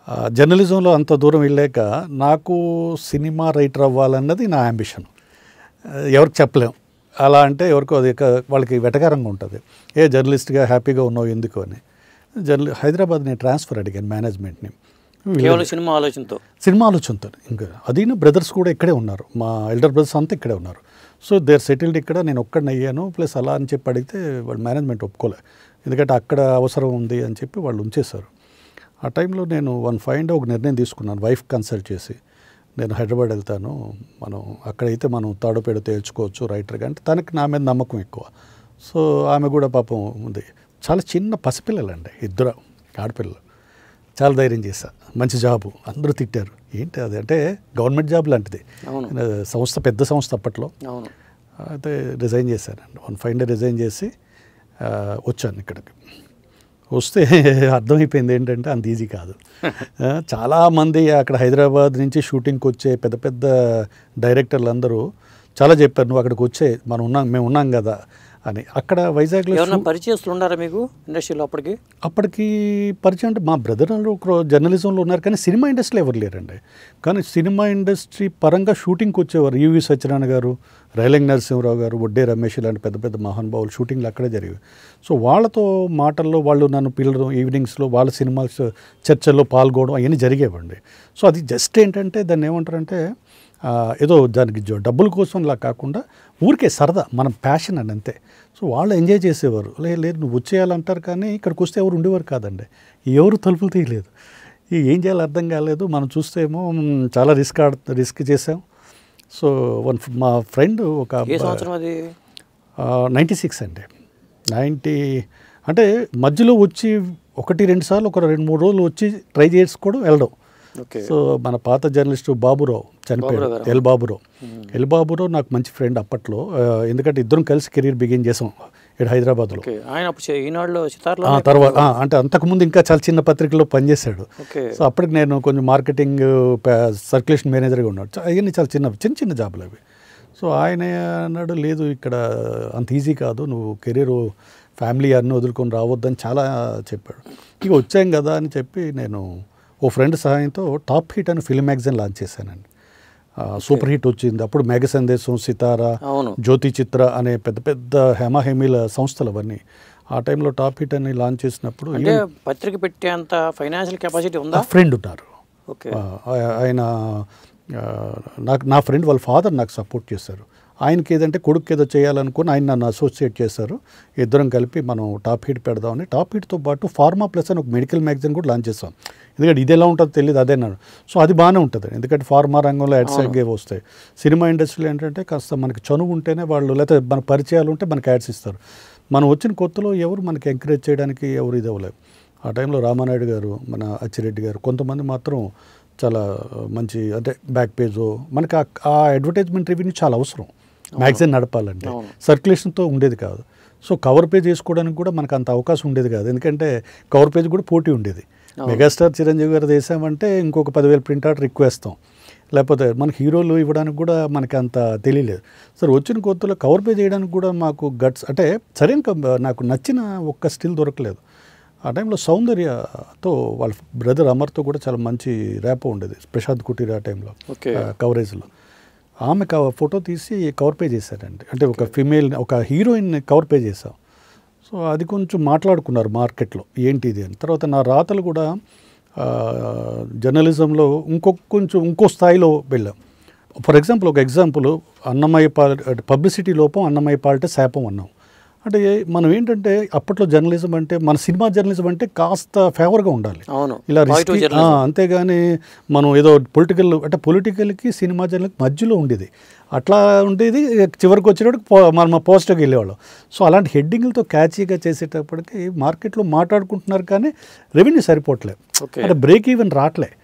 ఆ, జర్నలిజంలో అంత దూరం వెళ్ళాక నాకు సినిమా రైటర్ అవ్వాలన్నది నా అంబిషన్ ఎవరికి చెప్పలేం అలా అంటే ఎవరికో అది ఒక- వాళ్ళకి వెటకారంగా ఉంటుంది ఏ జర్నలిస్ట్గా హ్యాపీగా ఉన్నావు ఎందుకు అని జర్నలి హైదరాబాద్ నేను ట్రాన్స్ఫర్ అడిగాను మేనేజ్మెంట్ని కేవలం సినిమా ఆలోచనతో సినిమా ఆలోచనతో ఇంకా అదీను బ్రదర్స్ కూడా ఇక్కడే ఉన్నారు మా ఎల్డర్ బ్రదర్స్ అంతా ఇక్కడే ఉన్నారు సో దేర్ సెటిల్డ్ ఇక్కడ నేను ఒక్కడిని అయ్యాను ప్లస్ అలా అని చెప్పి అడిగితే వాళ్ళు మేనేజ్మెంట్ ఒప్పుకోలే ఎందుకంటే అక్కడ అవసరం ఉంది అని చెప్పి వాళ్ళు ఉంచేశారు ఆ టైంలో నేను వన్ ఫైవ్ ఒక నిర్ణయం తీసుకున్నాను వైఫ్ కన్సల్ట్ చేసి నేను హైదరాబాద్ వెళ్తాను మనం అక్కడైతే మనం తాడుపేడ తేల్చుకోవచ్చు రైటర్గా అంటే తనకి నా మీద నమ్మకం ఎక్కువ సో ఆమె కూడా పాపం ఉంది చాలా చిన్న పసిపిల్లలండి ఇద్దరు ఆడపిల్లలు చాలా ధైర్యం చేశా మంచి జాబు అందరూ తిట్టారు ఏంటి అది అంటే గవర్నమెంట్ జాబ్ లాంటిది అవును. సంస్థ పెద్ద సంస్థ అప్పట్లో అవును అయితే రిజైన్ చేశానండి వన్ ఫైవ్ డే రిజైన్ చేసి ఆ, వచ్చాను ఇక్కడికి వస్తే అర్థమైపోయింది ఏంటంటే అంత ఈజీ కాదు ఆ, చాలామంది అక్కడ హైదరాబాద్ నుంచి షూటింగ్కి వచ్చే పెద్ద పెద్ద డైరెక్టర్లు అందరూ చాలా చెప్పారు నువ్వు అక్కడికి వచ్చే మనం ఉన్నాం మేము ఉన్నాం కదా అని అక్కడ వైజాగ్లో ఎవరన్నా పరిచయస్తులు ఉన్నారా మీకు ఇండస్ట్రీలో అప్పటికి అప్పటికి పరిచయం అంటే మా బ్రదర్ వాళ్ళు ఒకరు జర్నలిజంలో ఉన్నారు కానీ సినిమా ఇండస్ట్రీలో ఎవరు లేరండి కానీ సినిమా ఇండస్ట్రీ పరంగా షూటింగ్కి వచ్చేవారు యువి సత్యనారాయణ గారు రైలింగ్ నరసింహరావు గారు వడ్డే రమేష్ ఇలాంటి పెద్ద పెద్ద మహానుభావులు షూటింగ్లు అక్కడే జరిగాయి సో వాళ్ళతో మాటల్లో వాళ్ళు నన్ను పిల్లడం ఈవినింగ్స్లో వాళ్ళ సినిమా చర్చల్లో పాల్గొనడం అవన్నీ జరిగేవండి సో అది జస్ట్ ఏంటంటే దాన్ని ఏమంటారంటే ఆ, ఏదో దానికి జో- డబ్బుల కోసం ఇలా కాకుండా ఊరికే సరదా మన ప్యాషన్ అని అంతే సో వాళ్ళు ఎంజాయ్ చేసేవారు లే లేదు నువ్వు వచ్చేయాలంటారు కానీ ఇక్కడికి వస్తే ఎవరు ఉండేవారు కాదండి ఎవరు తలుపులు తీయలేదు ఈ ఏం చేయాలో అర్థం కాలేదు మనం చూస్తే ఏమో మ్, చాలా రిస్క్ ఆడ రిస్క్ చేసాం సో వన్ ఫ్- మా ఫ్రెండ్ ఒక ఏ సంవత్సరం అది నైంటీ సిక్స్ అండి నైంటీ అంటే మధ్యలో వచ్చి ఒకటి రెండు సార్లు ఒక రెండు మూడు రోజులు వచ్చి ట్రై చేసుకోవడం వెళ్ళడం ఓకే సో మన పాత జర్నలిస్టు బాబురావు చనిపోయాడు బాబురావు గారు. ఎల్ బాబురావు ఎల్ బాబురావు నాకు మంచి ఫ్రెండ్ అప్పట్లో ఆ, ఎందుకంటే ఇద్దరం కలిసి కెరీర్ బిగిన్ చేసాం ఇక్కడ హైదరాబాద్లో ఓకే ఆయన అప్పుడు చే- ఈనాడులో సితార్లో ఆ తర్వాత ఆ, అంటే అంతకుముందు ఇంకా చాలా చిన్న పత్రికలో పనిచేశాడు ఓకే సో అప్పటికి నేను కొంచెం మార్కెటింగ్ సర్క్యులేషన్ మేనేజర్గా ఉన్నాడు చా- అవన్నీ చాలా చిన్న చిన్న చిన్న జాబులు అవి సో ఆయన అన్నాడు లేదు ఇక్కడ అంత ఈజీ కాదు నువ్వు కెరీర్ ఫ్యామిలీ అన్నీ వదులుకొని రావద్దని చాలా చెప్పాడు ఇక వచ్చాం కదా అని చెప్పి నేను ఓ ఫ్రెండ్ సహాయంతో టాప్ హిట్ అని ఫిల్మ్ మ్యాగజైన్ లాంచ్ చేశానండి ఆ, సూపర్ హిట్ వచ్చింది అప్పుడు మేఘ సందేశం సితారా అవును జ్యోతి చిత్ర అనే పెద్ద పెద్ద హేమాహేమీల సంస్థలు అవన్నీ ఆ టైంలో టాప్ హిట్ అని లాంచ్ చేసినప్పుడు అంటే పత్రిక పెట్టేంత ఫైనాన్షియల్ కెపాసిటీ ఉందా ఫ్రెండ్ ఉన్నారు ఓకే ఆ, ఆ- ఆయన ఆ, నాకు నా ఫ్రెండ్ వాళ్ళ ఫాదర్ నాకు సపోర్ట్ చేశారు ఆయనకి ఏదంటే కొడుకు ఏదో చేయాలనుకుని ఆయన నన్ను అసోసియేట్ చేశారు ఇద్దరం కలిపి మనం టాప్ హిట్ పెడదామని టాప్ హిట్తో పాటు ఫార్మా ప్లస్ అని ఒక మెడికల్ మ్యాగజైన్ కూడా లాంచ్ చేస్తాం ఎందుకంటే ఇది ఎలా ఉంటుందో తెలియదు అదే నన్ను సో అది బాగానే ఉంటుంది ఎందుకంటే ఫార్మా రంగంలో యాడ్స్ అయ్యే వస్తాయి సినిమా ఇండస్ట్రీలో ఏంటంటే కాస్త మనకి చనువు ఉంటేనే వాళ్ళు లేకపోతే మన పరిచయాలు ఉంటే మనకి యాడ్స్ ఇస్తారు మనం వచ్చిన కొత్తలో ఎవరు మనకి ఎంకరేజ్ చేయడానికి ఎవరు ఇది అవ్వలేదు ఆ టైంలో రామానాయుడు గారు మన అచ్చిరెడ్డి గారు కొంతమంది మాత్రం చాలా మంచి అంటే బ్యాక్ పేజ్ మనకి ఆ- ఆ అడ్వర్టైజ్మెంట్ రెవెన్యూ చాలా అవసరం మ్యాగజైన్ నడపాలంటే అవును. సర్క్యులేషన్తో ఉండేది కాదు సో కవర్ పేజ్ వేసుకోవడానికి కూడా మనకు అంత అవకాశం ఉండేది కాదు ఎందుకంటే కవర్ పేజ్ కూడా పోటీ ఉండేది మెగాస్టార్ చిరంజీవి గారు వేసామంటే ఇంకొక పదివేల ప్రింట్ అవుట్ రిక్వెస్తాం లేకపోతే మన హీరోలు ఇవ్వడానికి కూడా మనకి అంత తెలియలేదు సరే వచ్చిన కొత్తలో కవర్ పేజ్ చేయడానికి కూడా మాకు గట్స్ అంటే సరైన కం- నాకు నచ్చిన ఒక్క స్టిల్ దొరకలేదు ఆ టైంలో సౌందర్యతో వాళ్ళ బ్రదర్ అమర్తో కూడా చాలా మంచి ర్యాపో ఉండేది ప్రశాంత్ కుటీర్ ఆ టైంలో ఓకే కవరేజ్లో ఆమె కవ ఫోటో తీసి కవర్ పే చేశారండి అంటే ఒక ఫిమేల్ ఒక హీరోయిన్ కవర్ పే చేసాం సో అది కొంచెం మాట్లాడుకున్నారు మార్కెట్లో ఏంటి ఇది అని తర్వాత నా రాతలు కూడా ఆ, జర్నలిజంలో ఇంకొక కొంచెం ఇంకో స్థాయిలో వెళ్ళాం ఫర్ ఎగ్జాంపుల్ ఒక ఎగ్జాంపుల్ అన్నమయ్య పాల్ పబ్లిసిటీ లోపం అన్నమయ్య పాలిటే శాపం అన్నాం అంటే మనం ఏంటంటే అప్పట్లో జర్నలిజం అంటే మన సినిమా జర్నలిజం అంటే కాస్త ఫేవర్గా ఉండాలి అవును ఇలా పాజిటివ్ risky- ఆ, అంతేగాని మనం ఏదో పొలిటికల్ అంటే పొలిటికల్కి సినిమా జర్నల్కి మధ్యలో ఉండేది అట్లా ఉండేది చివరికి వచ్చేటప్పుడు పో- మనం పోస్ట్కి వెళ్ళేవాళ్ళం సో అలాంటి హెడ్డింగ్లతో క్యాచీగా చేసేటప్పటికి మార్కెట్లో మాట్లాడుకుంటున్నారు కానీ రెవెన్యూ సరిపోవట్లేదు ఓకే అంటే బ్రేక్ ఈవెన్ రావట్లే